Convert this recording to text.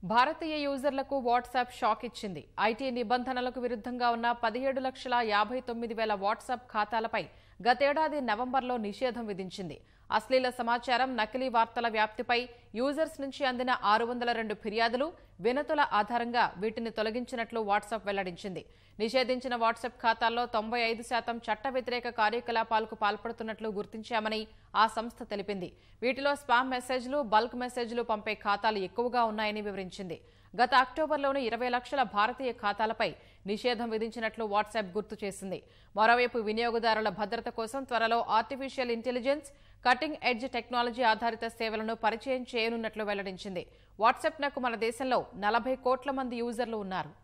భారతీయ యూజర్లకు WhatsApp shock ఇచ్చింది IT నిబంధనలకు విరుద్ధంగా ఉన్న పదిహేడు లక్షల యాభై తొమ్మిది వేల వాట్సాప్ ఖాతాలపై గతేడాది నవంబర్లో నిషేధం విధించింది అశ్లీల సమాచారం నకిలీ వార్తల వ్యాప్తిపై యూజర్స్ నుంచి అందిన ఆరు వందల రెండు ఫిర్యాదులు వినతుల ఆధారంగా వీటిని తొలగించినట్లు వాట్సాప్ వెల్లడించింది నిషేధించిన వాట్సాప్ ఖాతాల్లో తొంభై ఐదు శాతం చట్ట వ్యతిరేక కార్యకలాపాలకు పాల్పడుతున్నట్లు గుర్తించామని ఆ సంస్థ తెలిపింది వీటిలో స్పామ్ మెసేజ్లు బల్క్ మెసేజ్లు పంపే ఖాతాలు ఎక్కువగా ఉన్నాయని వివరించింది గత అక్టోబర్లోని ఇరవై లక్షల భారతీయ ఖాతాలపై నిషేధం విధించినట్లు వాట్సాప్ గుర్తు చేసింది మరోవైపు వినియోగదారుల భద్రత కోసం త్వరలో artificial intelligence cutting edge technology ఆధారిత సేవలను పరిచయం చేయనున్నట్లు వెల్లడించింది వాట్సాప్నకు మన దేశంలో నలభై కోట్ల మంది యూజర్లు ఉన్నారు